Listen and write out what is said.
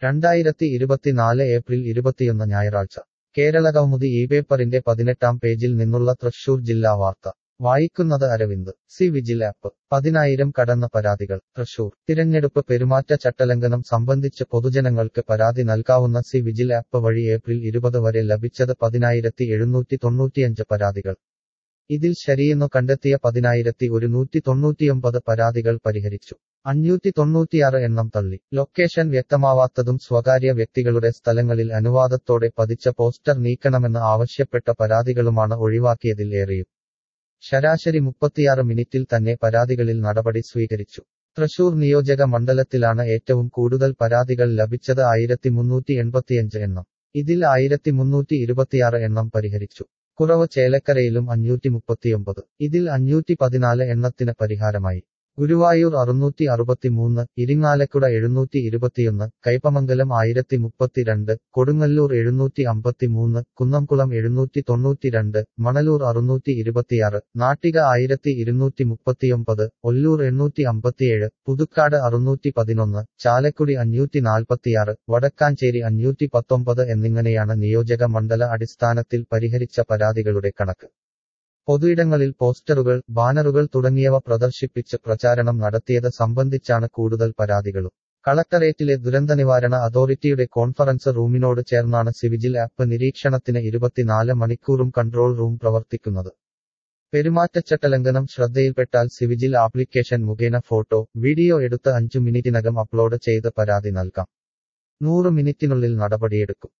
രണ്ടായിരത്തി ഇരുപത്തിനാല് ഏപ്രിൽ ഇരുപത്തിയൊന്ന് ഞായറാഴ്ച കേരള കൗമുദി ഈ പേപ്പറിന്റെ പതിനെട്ടാം പേജിൽ നിന്നുള്ള തൃശൂർ ജില്ലാ വാർത്ത വായിക്കുന്നത് അരവിന്ദ് സി വിജിൽ ആപ്പ് പതിനായിരം കടന്ന പരാതികൾ തൃശൂർ തിരഞ്ഞെടുപ്പ് പെരുമാറ്റ ചട്ടലംഘനം സംബന്ധിച്ച് പൊതുജനങ്ങൾക്ക് പരാതി നൽകാവുന്ന സി വിജിൽ ആപ്പ് വഴി ഏപ്രിൽ ഇരുപത് വരെ ലഭിച്ചത് പതിനായിരത്തി എഴുന്നൂറ്റി തൊണ്ണൂറ്റിയഞ്ച് പരാതികൾ ഇതിൽ ശരിയെന്നു കണ്ടെത്തിയ പതിനായിരത്തി ഒരുന്നൂറ്റി തൊണ്ണൂറ്റിയൊമ്പത് പരാതികൾ പരിഹരിച്ചു അഞ്ഞൂറ്റി തൊണ്ണൂറ്റിയാറ് എണ്ണം തള്ളി ലൊക്കേഷൻ വ്യക്തമാവാത്തതും സ്വകാര്യ വ്യക്തികളുടെ സ്ഥലങ്ങളിൽ അനുവാദത്തോടെ പതിച്ച പോസ്റ്റർ നീക്കണമെന്ന് ആവശ്യപ്പെട്ട പരാതികളുമാണ് ഒഴിവാക്കിയതിൽ ഏറെയും ശരാശരി മുപ്പത്തിയാറ് മിനിറ്റിൽ തന്നെ പരാതികളിൽ നടപടി സ്വീകരിച്ചു തൃശൂർ നിയോജക മണ്ഡലത്തിലാണ് ഏറ്റവും കൂടുതൽ പരാതികൾ ലഭിച്ചത് ആയിരത്തി മുന്നൂറ്റി എൺപത്തിയഞ്ച് എണ്ണം ഇതിൽ ആയിരത്തി മുന്നൂറ്റി ഇരുപത്തിയാറ് എണ്ണം പരിഹരിച്ചു കുറവ് ചേലക്കരയിലും അഞ്ഞൂറ്റി മുപ്പത്തിയൊമ്പത് ഇതിൽ അഞ്ഞൂറ്റി പതിനാല് എണ്ണത്തിന് പരിഹാരമായി ഗുരുവായൂർ അറുന്നൂറ്റി അറുപത്തിമൂന്ന് ഇരിങ്ങാലക്കുട എഴുന്നൂറ്റി ഇരുപത്തിയൊന്ന് കൈപ്പമംഗലം ആയിരത്തി മുപ്പത്തിരണ്ട് കൊടുങ്ങല്ലൂർ എഴുന്നൂറ്റി അമ്പത്തിമൂന്ന് കുന്നംകുളം എഴുന്നൂറ്റി തൊണ്ണൂറ്റിരണ്ട് മണലൂർ അറുന്നൂറ്റി ഇരുപത്തിയാറ് നാട്ടിക ആയിരത്തി ഇരുന്നൂറ്റി മുപ്പത്തിയൊമ്പത് ഒല്ലൂർ എണ്ണൂറ്റി അമ്പത്തിയേഴ് പുതുക്കാട് അറുന്നൂറ്റി പതിനൊന്ന് ചാലക്കുടി അഞ്ഞൂറ്റി നാൽപ്പത്തിയാറ് വടക്കാഞ്ചേരി അഞ്ഞൂറ്റി പത്തൊമ്പത് എന്നിങ്ങനെയാണ് നിയോജക മണ്ഡല അടിസ്ഥാനത്തിൽ പരിഹരിച്ച പരാതികളുടെ കണക്ക് പൊതുയിടങ്ങളിൽ പോസ്റ്ററുകൾ ബാനറുകൾ തുടങ്ങിയവ പ്രദർശിപ്പിച്ച് പ്രചാരണം നടത്തിയത് സംബന്ധിച്ചാണ് കൂടുതൽ പരാതികളും കളക്ടറേറ്റിലെ ദുരന്തനിവാരണ അതോറിറ്റിയുടെ കോൺഫറൻസ് റൂമിനോട് ചേർന്നാണ് സിവിജിൽ ആപ്പ് നിരീക്ഷണത്തിന് ഇരുപത്തിനാല് മണിക്കൂറും കൺട്രോൾ റൂം പ്രവർത്തിക്കുന്നത് പെരുമാറ്റച്ചട്ടലംഘനം ശ്രദ്ധയിൽപ്പെട്ടാൽ സിവിജിൽ ആപ്ലിക്കേഷൻ മുഖേന ഫോട്ടോ വീഡിയോ എടുത്ത് അഞ്ചു മിനിറ്റിനകം അപ്ലോഡ് ചെയ്ത് പരാതി നൽകാം നൂറ് മിനിറ്റിനുള്ളിൽ നടപടിയെടുക്കും